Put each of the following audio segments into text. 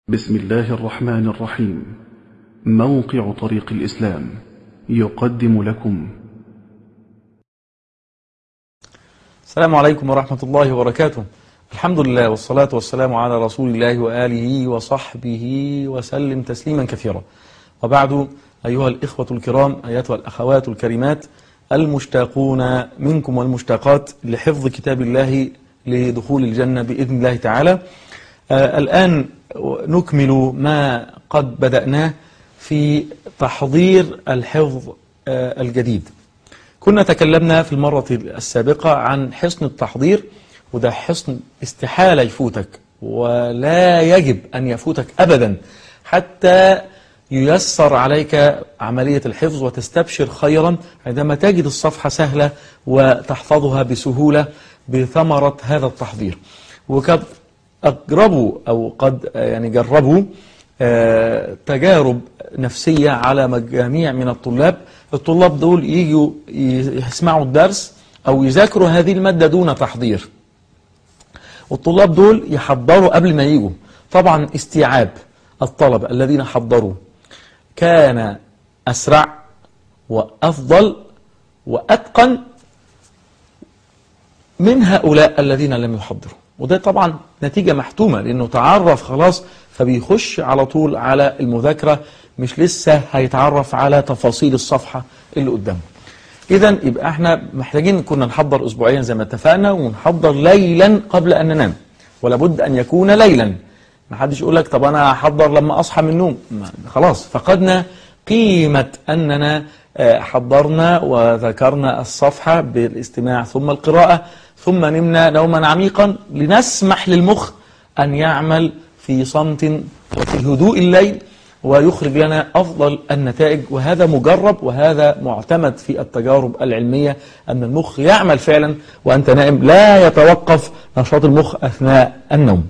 بسم الله الرحمن الرحيم موقع طريق الإسلام يقدم لكم السلام عليكم ورحمة الله وبركاته الحمد لله والصلاة والسلام على رسول الله وآله وصحبه وسلم تسليما كثيرا وبعد أيها الإخوة الكرام أيتها الأخوات الكريمات المشتاقون منكم والمشتاقات لحفظ كتاب الله لدخول الجنة بإذن الله تعالى آه الآن نكمل ما قد بدأناه في تحضير الحفظ آه الجديد كنا تكلمنا في المرة السابقة عن حصن التحضير وده حصن استحالة يفوتك ولا يجب أن يفوتك أبدا حتى ييسر عليك عملية الحفظ وتستبشر خيرا عندما تجد الصفحة سهلة وتحفظها بسهولة بثمرة هذا التحضير وقد أجربوا أو قد يعني جربوا تجارب نفسية على مجاميع من الطلاب الطلاب دول يجوا يسمعوا الدرس أو يذاكروا هذه المادة دون تحضير والطلاب دول يحضروا قبل ما يجوا طبعا استيعاب الطلبة الذين حضروا كان أسرع وأفضل وأتقن من هؤلاء الذين لم يحضروا وده طبعا نتيجة محتومة لأنه تعرف خلاص فبيخش على طول على المذاكرة مش لسه هيتعرف على تفاصيل الصفحة اللي قدامه إذا يبقى احنا محتاجين كنا نحضر أسبوعيا زي ما اتفقنا ونحضر ليلا قبل أن ننام ولا بد أن يكون ليلا ما حدش يقول لك طب أنا هحضر لما أصحى من النوم خلاص فقدنا قيمة أننا حضرنا وذكرنا الصفحة بالاستماع ثم القراءة ثم نمنا نوما عميقا لنسمح للمخ أن يعمل في صمت وفي هدوء الليل ويخرج لنا أفضل النتائج وهذا مجرب وهذا معتمد في التجارب العلمية أن المخ يعمل فعلا وأنت نائم لا يتوقف نشاط المخ أثناء النوم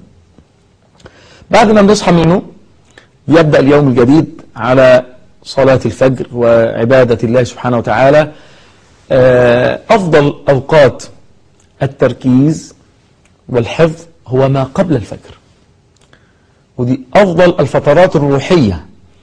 بعد ما بنصحى من النوم يبدأ اليوم الجديد على صلاة الفجر وعبادة الله سبحانه وتعالى أفضل أوقات التركيز والحفظ هو ما قبل الفجر ودي أفضل الفترات الروحية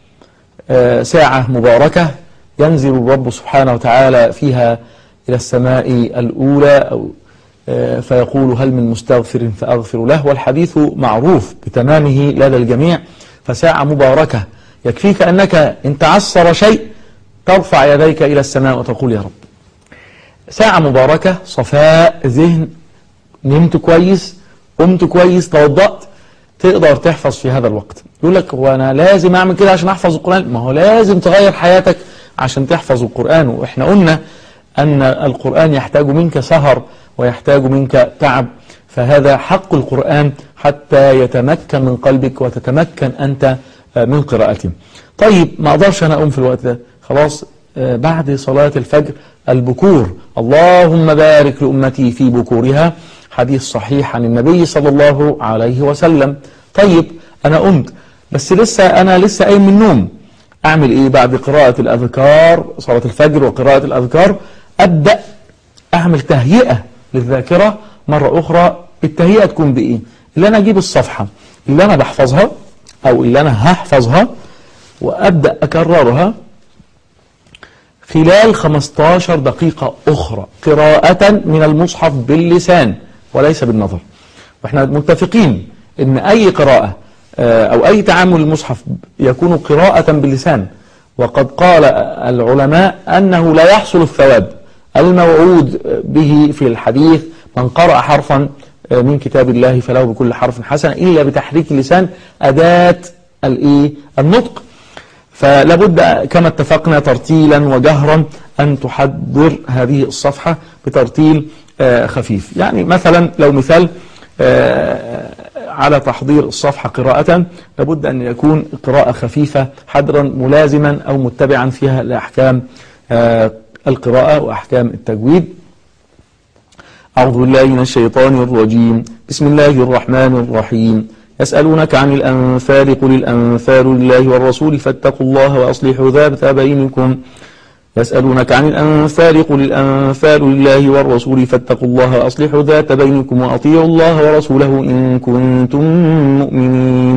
ساعة مباركة ينزل الرب سبحانه وتعالى فيها إلى السماء الأولى أو فيقول هل من مستغفر فأغفر له والحديث معروف بتمامه لدى الجميع فساعة مباركة يكفيك أنك إن تعسر شيء ترفع يديك إلى السماء وتقول يا رب ساعة مباركة صفاء ذهن نمت كويس قمت كويس توضأت تقدر تحفظ في هذا الوقت يقول لك هو أنا لازم أعمل كده عشان أحفظ القرآن ما هو لازم تغير حياتك عشان تحفظ القرآن وإحنا قلنا أن القرآن يحتاج منك سهر ويحتاج منك تعب فهذا حق القرآن حتى يتمكن من قلبك وتتمكن أنت من قراءته طيب ما أقدرش أنا أقوم في الوقت ده خلاص بعد صلاة الفجر البكور اللهم بارك لأمتي في بكورها حديث صحيح عن النبي صلى الله عليه وسلم طيب أنا قمت بس لسه أنا لسه قايم من النوم أعمل إيه بعد قراءة الأذكار صلاة الفجر وقراءة الأذكار أبدأ أعمل تهيئة للذاكرة مرة أخرى التهيئة تكون بإيه اللي أنا أجيب الصفحة اللي أنا بحفظها أو اللي أنا هحفظها وأبدأ أكررها خلال 15 دقيقة أخرى قراءة من المصحف باللسان وليس بالنظر واحنا متفقين ان اي قراءة او اي تعامل المصحف يكون قراءة باللسان وقد قال العلماء انه لا يحصل الثواب الموعود به في الحديث من قرأ حرفا من كتاب الله فله بكل حرف حسنة إلا بتحريك اللسان أداة الإيه النطق فلابد كما اتفقنا ترتيلا وجهرا أن تحضر هذه الصفحة بترتيل خفيف يعني مثلا لو مثال على تحضير الصفحة قراءة لابد أن يكون قراءة خفيفة حدرا ملازما أو متبعا فيها لأحكام القراءة وأحكام التجويد أعوذ بالله من الشيطان الرجيم بسم الله الرحمن الرحيم يسألونك عن الأنفال قل الأنفال لله والرسول فاتقوا الله وأصلحوا ذات بينكم يسألونك عن الأنفال قل الأنفال لله والرسول فاتقوا الله وأصلحوا ذات بينكم وأطيعوا الله ورسوله إن كنتم مؤمنين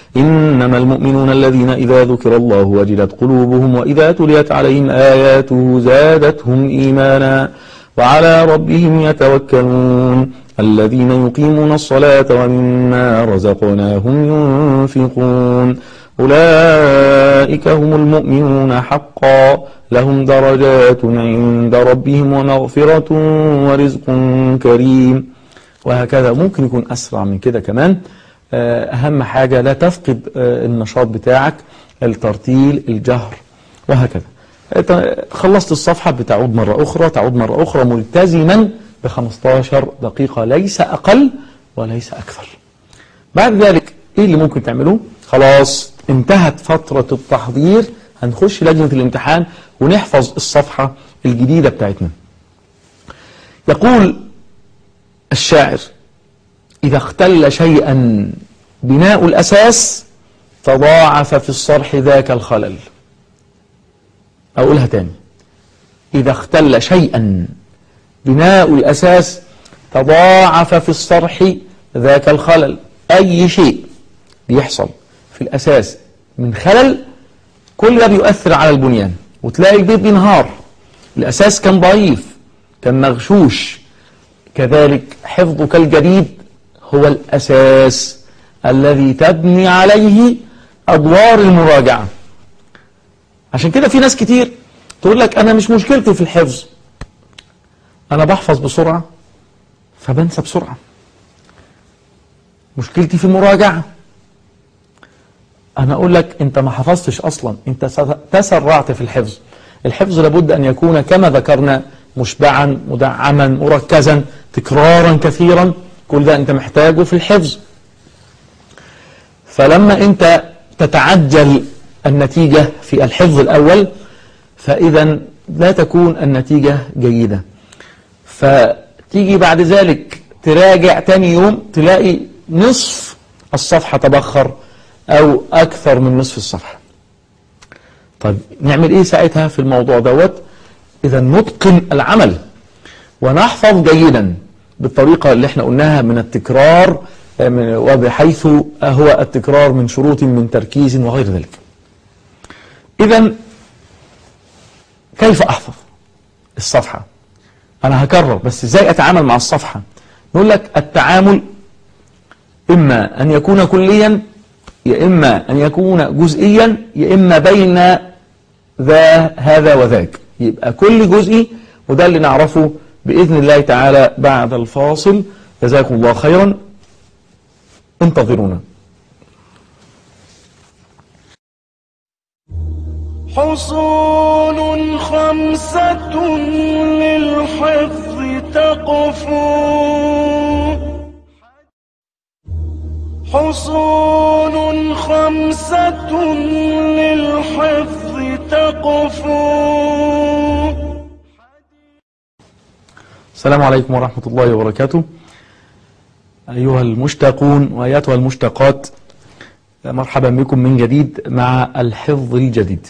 إنما المؤمنون الذين إذا ذكر الله وجلت قلوبهم وإذا تليت عليهم آياته زادتهم إيمانا وعلى ربهم يتوكلون الذين يقيمون الصلاة ومما رزقناهم ينفقون أولئك هم المؤمنون حقا لهم درجات عند ربهم ومغفرة ورزق كريم وهكذا ممكن يكون أسرع من كده كمان أهم حاجة لا تفقد النشاط بتاعك الترتيل الجهر وهكذا خلصت الصفحة بتعود مرة أخرى تعود مرة أخرى ملتزما ب 15 دقيقة ليس أقل وليس أكثر بعد ذلك إيه اللي ممكن تعملوه خلاص انتهت فترة التحضير هنخش لجنة الامتحان ونحفظ الصفحة الجديدة بتاعتنا يقول الشاعر إذا اختل شيئا بناء الأساس تضاعف في الصرح ذاك الخلل أقولها تاني إذا اختل شيئا بناء الأساس تضاعف في الصرح ذاك الخلل أي شيء بيحصل في الأساس من خلل كل ده بيؤثر على البنيان وتلاقي البيت بينهار الأساس كان ضعيف كان مغشوش كذلك حفظك الجديد هو الأساس الذي تبني عليه أدوار المراجعة عشان كده في ناس كتير تقول لك أنا مش مشكلتي في الحفظ أنا بحفظ بسرعة فبنسى بسرعة مشكلتي في المراجعة أنا أقول لك أنت ما حفظتش أصلا أنت تسرعت في الحفظ الحفظ لابد أن يكون كما ذكرنا مشبعا مدعما مركزا تكرارا كثيرا كل ده أنت محتاجه في الحفظ فلما أنت تتعجل النتيجة في الحفظ الأول فإذا لا تكون النتيجة جيدة فتيجي بعد ذلك تراجع تاني يوم تلاقي نصف الصفحة تبخر أو أكثر من نصف الصفحة طيب نعمل إيه ساعتها في الموضوع دوت إذا نتقن العمل ونحفظ جيدا بالطريقة اللي احنا قلناها من التكرار وبحيث هو التكرار من شروط من تركيز وغير ذلك إذا كيف أحفظ الصفحة أنا هكرر بس إزاي أتعامل مع الصفحة نقول لك التعامل إما أن يكون كليا يا إما أن يكون جزئيا يا إما بين ذا هذا وذاك يبقى كل جزئي وده اللي نعرفه بإذن الله تعالى بعد الفاصل جزاكم الله خيرا انتظرونا حصول خمسة للحفظ تقفو حصول خمسة للحفظ تقفو السلام عليكم ورحمة الله وبركاته أيها المشتاقون وأيتها المشتاقات مرحبا بكم من جديد مع الحفظ الجديد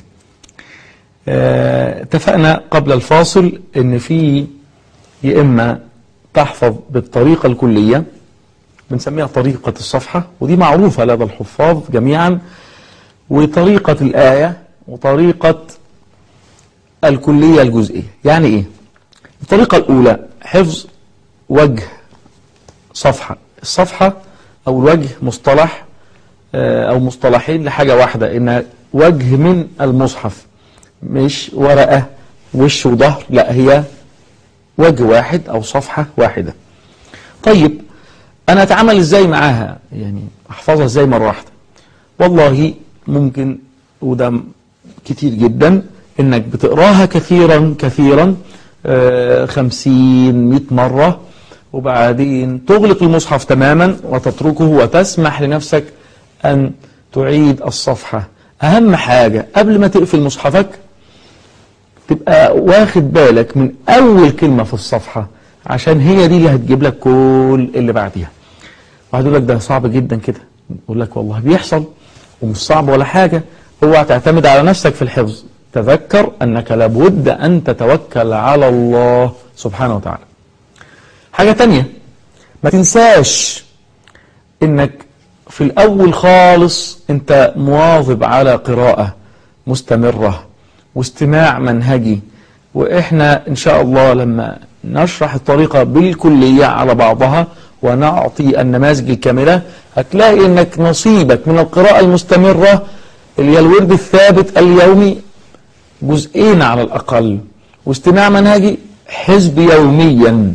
آه، اتفقنا قبل الفاصل ان في يا اما تحفظ بالطريقة الكلية بنسميها طريقة الصفحة ودي معروفة لدى الحفاظ جميعا وطريقة الآية وطريقة الكلية الجزئية يعني ايه الطريقة الأولى حفظ وجه صفحة الصفحة أو الوجه مصطلح آه، أو مصطلحين لحاجة واحدة إنها وجه من المصحف مش ورقة وش وظهر لا هي وجه واحد أو صفحة واحدة طيب أنا أتعامل إزاي معاها يعني أحفظها إزاي مرة واحدة والله ممكن وده كتير جدا إنك بتقراها كثيرا كثيرا آه، خمسين مئة مرة وبعدين تغلق المصحف تماما وتتركه وتسمح لنفسك أن تعيد الصفحة أهم حاجة قبل ما تقفل مصحفك تبقى واخد بالك من أول كلمة في الصفحة عشان هي دي اللي هتجيب لك كل اللي بعديها واحد يقول لك ده صعب جدا كده يقول لك والله بيحصل ومش صعب ولا حاجة اوعى تعتمد على نفسك في الحفظ تذكر أنك لابد أن تتوكل على الله سبحانه وتعالى حاجة تانية ما تنساش انك في الأول خالص أنت مواظب على قراءة مستمرة واستماع منهجي وإحنا إن شاء الله لما نشرح الطريقة بالكلية على بعضها ونعطي النماذج الكاملة هتلاقي إنك نصيبك من القراءة المستمرة اللي هي الورد الثابت اليومي جزئين على الأقل واستماع منهجي حزب يوميا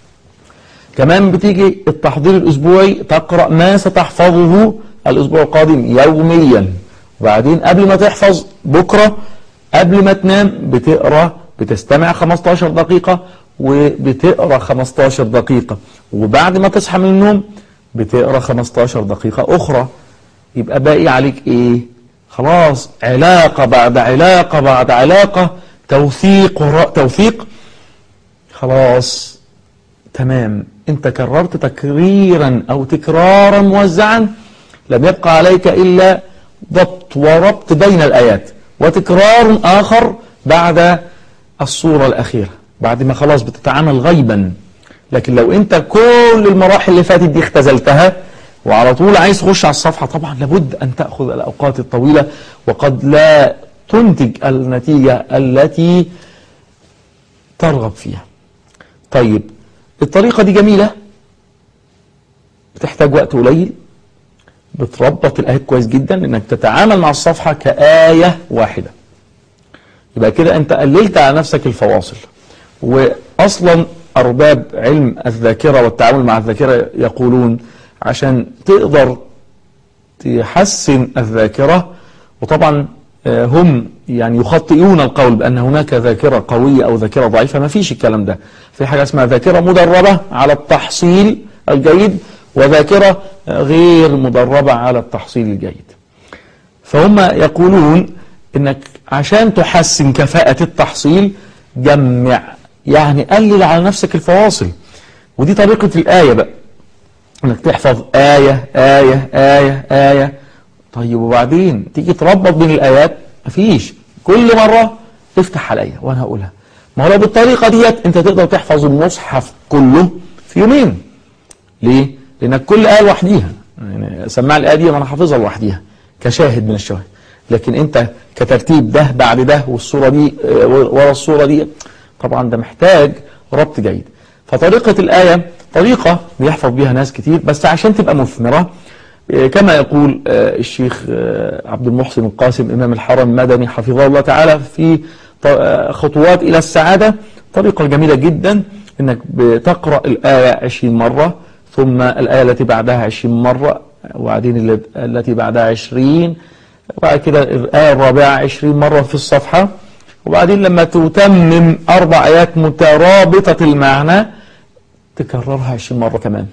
كمان بتيجي التحضير الأسبوعي تقرأ ما ستحفظه الأسبوع القادم يوميا وبعدين قبل ما تحفظ بكرة قبل ما تنام بتقرأ بتستمع 15 دقيقة وبتقرأ 15 دقيقة وبعد ما تصحى من النوم بتقرأ 15 دقيقة أخرى يبقى باقي عليك إيه خلاص علاقة بعد علاقة بعد علاقة توثيق وراء توثيق خلاص تمام انت كررت تكريرا او تكرارا موزعا لم يبقى عليك الا ضبط وربط بين الايات وتكرار اخر بعد الصورة الاخيرة بعد ما خلاص بتتعامل غيبا لكن لو انت كل المراحل اللي فاتت دي اختزلتها وعلى طول عايز تخش على الصفحة طبعا لابد ان تأخذ الاوقات الطويلة وقد لا تنتج النتيجة التي ترغب فيها طيب الطريقة دي جميلة بتحتاج وقت قليل بتربط الآيات كويس جدا انك تتعامل مع الصفحة كآية واحدة يبقى كده انت قللت على نفسك الفواصل واصلا ارباب علم الذاكرة والتعامل مع الذاكرة يقولون عشان تقدر تحسن الذاكرة وطبعا هم يعني يخطئون القول بأن هناك ذاكرة قوية أو ذاكرة ضعيفة ما فيش الكلام ده في حاجة اسمها ذاكرة مدربة على التحصيل الجيد وذاكرة غير مدربة على التحصيل الجيد فهم يقولون انك عشان تحسن كفاءة التحصيل جمع يعني قلل على نفسك الفواصل ودي طريقة الآية بقى انك تحفظ آية آية آية آية طيب وبعدين تيجي تربط بين الآيات مفيش كل مرة افتح الآية وأنا هقولها ما هو لو بالطريقة ديت أنت تقدر تحفظ المصحف كله في يومين ليه؟ لأنك كل آية لوحديها يعني سماع الآية دي أنا حافظها لوحديها كشاهد من الشواهد لكن أنت كترتيب ده بعد ده والصورة دي ورا الصورة دي طبعا ده محتاج ربط جيد فطريقة الآية طريقة بيحفظ بيها ناس كتير بس عشان تبقى مثمرة كما يقول الشيخ عبد المحسن القاسم إمام الحرم المدني حفظه الله تعالى في خطوات إلى السعادة طريقة جميلة جدا إنك بتقرأ الآية 20 مرة ثم الآية التي بعدها 20 مرة وبعدين التي بعدها 20 وبعد كده الآية الرابعة 20 مرة في الصفحة وبعدين لما تتمم أربع آيات مترابطة المعنى تكررها 20 مرة كمان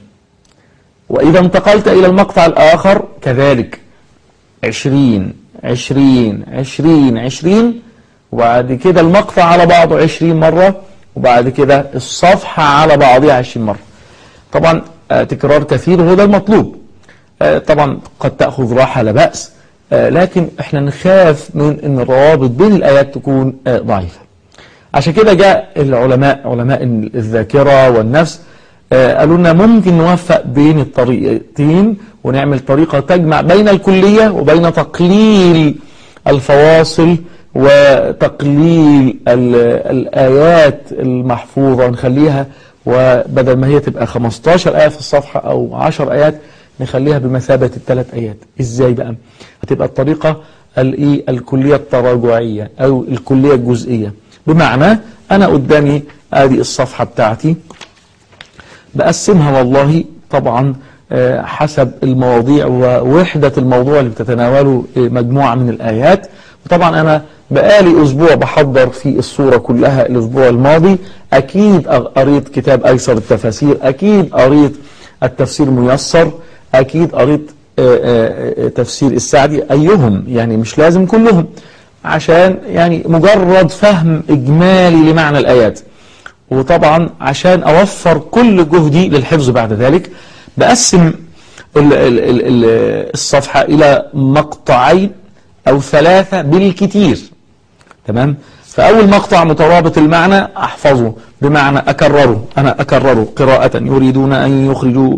وإذا انتقلت إلى المقطع الآخر كذلك عشرين عشرين عشرين عشرين وبعد كده المقطع على بعضه عشرين مرة وبعد كده الصفحة على بعضها عشرين مرة طبعا آه تكرار كثير وهو ده المطلوب آه طبعا قد تأخذ راحة لا بأس آه لكن احنا نخاف من ان الروابط بين الآيات تكون ضعيفة عشان كده جاء العلماء علماء الذاكرة والنفس قالوا لنا ممكن نوفق بين الطريقتين ونعمل طريقة تجمع بين الكلية وبين تقليل الفواصل وتقليل الآيات المحفوظة نخليها وبدل ما هي تبقى 15 آية في الصفحة أو 10 آيات نخليها بمثابة الثلاث آيات إزاي بقى هتبقى الطريقة الكلية التراجعية أو الكلية الجزئية بمعنى أنا قدامي هذه الصفحة بتاعتي بقسمها والله طبعا حسب المواضيع ووحدة الموضوع اللي بتتناوله مجموعة من الآيات وطبعا أنا بقالي أسبوع بحضر في الصورة كلها الأسبوع الماضي أكيد قريت كتاب أيسر التفاسير أكيد قريت التفسير ميسر أكيد قريت تفسير السعدي أيهم يعني مش لازم كلهم عشان يعني مجرد فهم إجمالي لمعنى الآيات وطبعا عشان أوفر كل جهدي للحفظ بعد ذلك بقسم ال ال ال الصفحة إلى مقطعين أو ثلاثة بالكتير تمام فأول مقطع مترابط المعنى أحفظه بمعنى أكرره أنا أكرره قراءة يريدون أن يخرجوا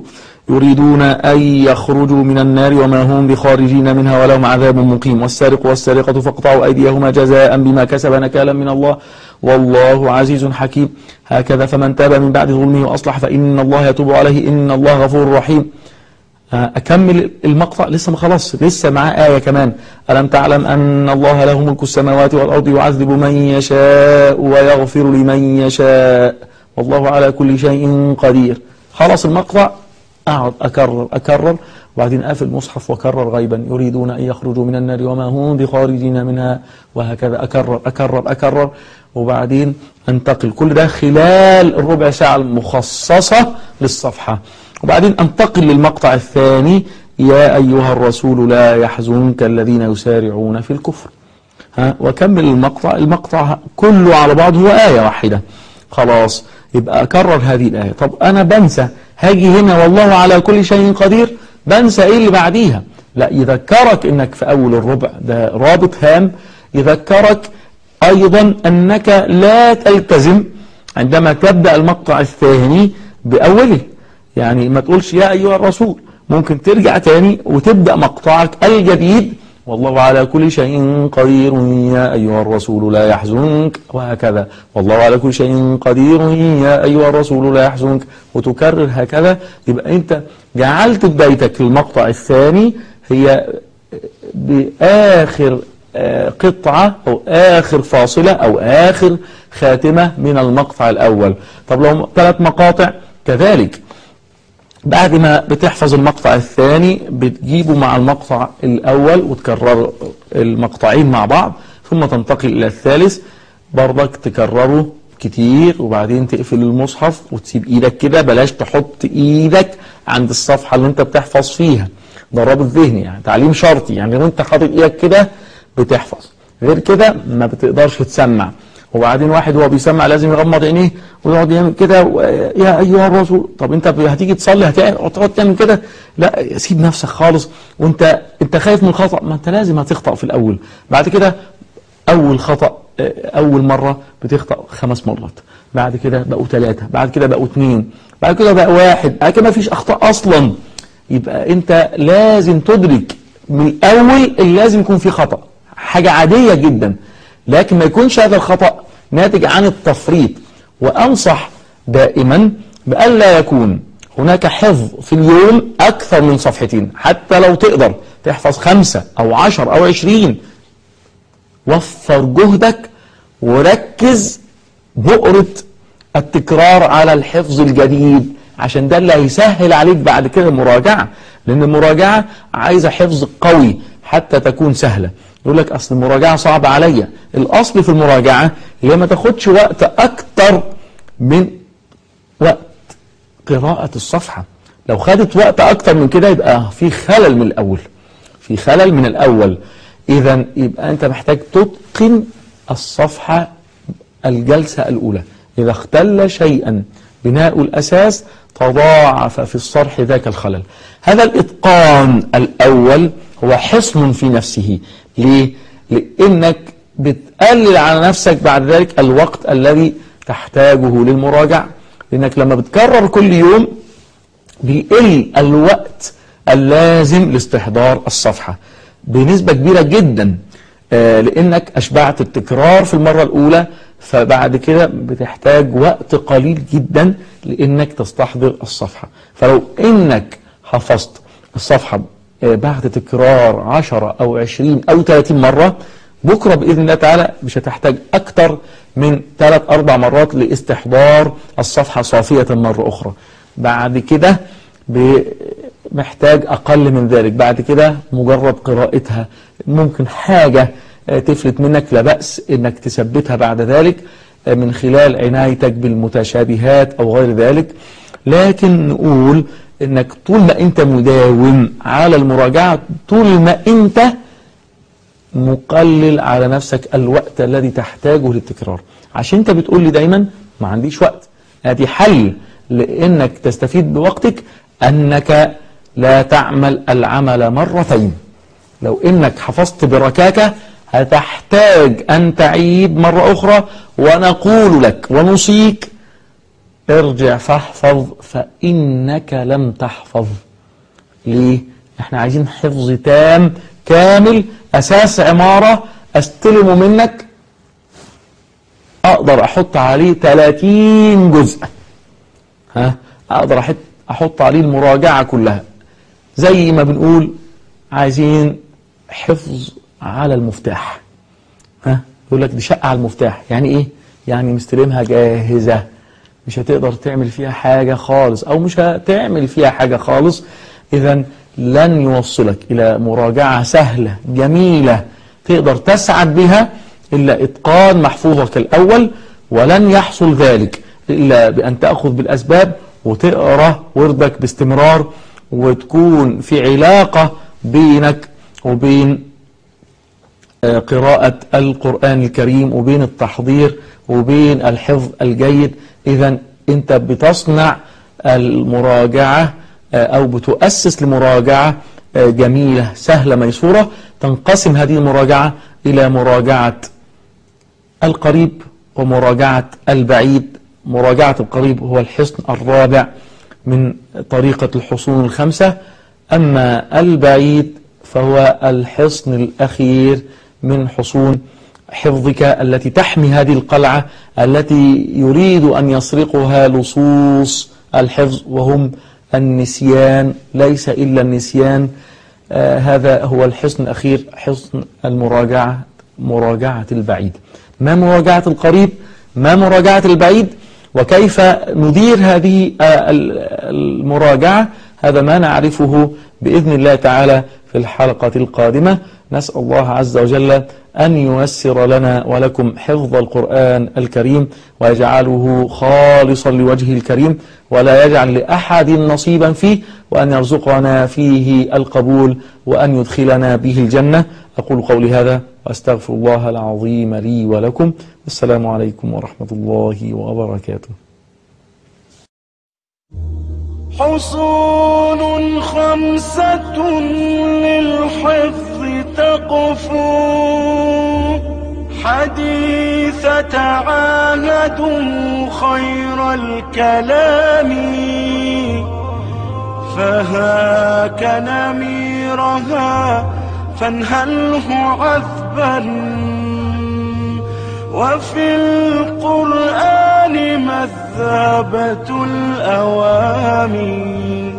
يريدون أن يخرجوا من النار وما هم بخارجين منها ولهم عذاب مقيم والسارق والسارقة فاقطعوا أيديهما جزاء بما كسب نكالا من الله والله عزيز حكيم هكذا فمن تاب من بعد ظلمه وأصلح فإن الله يتوب عليه إن الله غفور رحيم أكمل المقطع لسه ما خلص لسه معاه آية كمان ألم تعلم أن الله له ملك السماوات والأرض يعذب من يشاء ويغفر لمن يشاء والله على كل شيء قدير خلص المقطع أقعد أكرر أكرر وبعدين أقفل المصحف وأكرر غيبا يريدون أن يخرجوا من النار وما هم بخارجين منها وهكذا أكرر أكرر أكرر وبعدين أنتقل كل ده خلال الربع ساعة المخصصة للصفحة وبعدين أنتقل للمقطع الثاني يا أيها الرسول لا يحزنك الذين يسارعون في الكفر ها وكمل المقطع المقطع كله على بعضه هو آية واحدة خلاص يبقى أكرر هذه الآية طب أنا بنسى هاجي هنا والله على كل شيء قدير بنسى إيه اللي بعديها لا يذكرك إنك في أول الربع ده رابط هام يذكرك أيضا أنك لا تلتزم عندما تبدأ المقطع الثاني بأوله يعني ما تقولش يا أيها الرسول ممكن ترجع تاني وتبدأ مقطعك الجديد والله على كل شيء قدير يا أيها الرسول لا يحزنك وهكذا والله على كل شيء قدير يا أيها الرسول لا يحزنك وتكرر هكذا يبقى أنت جعلت بدايتك المقطع الثاني هي بآخر آه، قطعة أو آخر فاصلة أو آخر خاتمة من المقطع الأول طب لو ثلاث مقاطع كذلك بعد ما بتحفظ المقطع الثاني بتجيبه مع المقطع الأول وتكرر المقطعين مع بعض ثم تنتقل إلى الثالث برضك تكرره كتير وبعدين تقفل المصحف وتسيب ايدك كده بلاش تحط ايدك عند الصفحة اللي انت بتحفظ فيها ده رابط ذهني يعني تعليم شرطي يعني لو انت حاطط ايدك كده بتحفظ غير كده ما بتقدرش تسمع وبعدين واحد وهو بيسمع لازم يغمض عينيه ويقعد يعمل كده و- يا ايها الرسول طب انت هتيجي تصلي هتقعد تعمل كده لا سيب نفسك خالص وانت انت خايف من الخطا ما انت لازم هتخطا في الاول بعد كده اول خطا آه، اول مره بتخطا خمس مرات بعد كده بقوا ثلاثه بعد كده بقوا اثنين بعد كده بقى واحد بعد كده ما فيش اخطاء اصلا يبقى انت لازم تدرك من الاول اللي لازم يكون في خطا حاجه عاديه جدا لكن ما يكونش هذا الخطا ناتج عن التفريط وانصح دائما بألا يكون هناك حفظ في اليوم أكثر من صفحتين حتى لو تقدر تحفظ خمسة أو عشر أو عشرين وفر جهدك وركز بؤرة التكرار على الحفظ الجديد عشان ده اللي هيسهل عليك بعد كده المراجعة لأن المراجعة عايزة حفظ قوي حتى تكون سهلة يقول لك أصل المراجعة صعبة عليا الأصل في المراجعة هي ما تاخدش وقت أكتر من وقت قراءة الصفحة لو خدت وقت أكتر من كده يبقى في خلل من الأول في خلل من الأول إذا يبقى أنت محتاج تتقن الصفحة الجلسة الأولى إذا اختل شيئا بناء الأساس تضاعف في الصرح ذاك الخلل هذا الإتقان الأول هو حصن في نفسه ليه؟ لأنك بتقلل على نفسك بعد ذلك الوقت الذي تحتاجه للمراجعة لأنك لما بتكرر كل يوم بيقل الوقت اللازم لاستحضار الصفحة بنسبة كبيرة جدا آه، لأنك أشبعت التكرار في المرة الأولى فبعد كده بتحتاج وقت قليل جدا لأنك تستحضر الصفحة فلو إنك حفظت الصفحة آه، بعد تكرار عشرة أو عشرين أو ثلاثين مرة بكرة بإذن الله تعالى مش هتحتاج أكتر من ثلاث أربع مرات لاستحضار الصفحة صافية مرة أخرى بعد كده ب- محتاج أقل من ذلك بعد كده مجرد قراءتها ممكن حاجة آه، تفلت منك لا بأس إنك تثبتها بعد ذلك آه، من خلال عنايتك بالمتشابهات أو غير ذلك لكن نقول إنك طول ما أنت مداوم على المراجعة طول ما أنت مقلل على نفسك الوقت الذي تحتاجه للتكرار عشان انت بتقول لي دايما ما عنديش وقت ادي حل لانك تستفيد بوقتك انك لا تعمل العمل مرتين لو انك حفظت بركاكة هتحتاج ان تعيد مرة اخرى ونقول لك ونوصيك ارجع فاحفظ فإنك لم تحفظ ليه؟ احنا عايزين حفظ تام كامل أساس عمارة أستلمه منك أقدر أحط عليه 30 جزء ها أقدر أحط, أحط عليه المراجعة كلها زي ما بنقول عايزين حفظ على المفتاح ها يقول لك دي شقة على المفتاح يعني ايه يعني مستلمها جاهزة مش هتقدر تعمل فيها حاجة خالص او مش هتعمل فيها حاجة خالص اذا لن يوصلك الى مراجعة سهلة جميلة تقدر تسعد بها الا اتقان محفوظك الاول ولن يحصل ذلك الا بان تاخذ بالاسباب وتقرا وردك باستمرار وتكون في علاقة بينك وبين آه، قراءة القرآن الكريم وبين التحضير وبين الحفظ الجيد إذا أنت بتصنع المراجعة آه، أو بتؤسس لمراجعة آه، جميلة سهلة ميسورة تنقسم هذه المراجعة إلى مراجعة القريب ومراجعة البعيد مراجعة القريب هو الحصن الرابع من طريقة الحصون الخمسة أما البعيد فهو الحصن الأخير من حصون حفظك التي تحمي هذه القلعة التي يريد أن يسرقها لصوص الحفظ وهم النسيان ليس إلا النسيان آه هذا هو الحصن الأخير حصن المراجعة مراجعة البعيد ما مراجعة القريب ما مراجعة البعيد وكيف ندير هذه آه، ال- المراجعة هذا ما نعرفه بإذن الله تعالى في الحلقة القادمة نسأل الله عز وجل أن ييسر لنا ولكم حفظ القرآن الكريم ويجعله خالصا لوجهه الكريم ولا يجعل لأحد نصيبا فيه وأن يرزقنا فيه القبول وأن يدخلنا به الجنة أقول قولي هذا وأستغفر الله العظيم لي ولكم السلام عليكم ورحمة الله وبركاته حصون خمسة للحفظ تقفو حديث تعاهدوا خير الكلام فهاك نميرها فانهله عذبا وفي القرآن مذابة الأوامي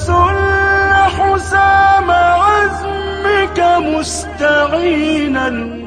فسل حسام عزمك مستعينا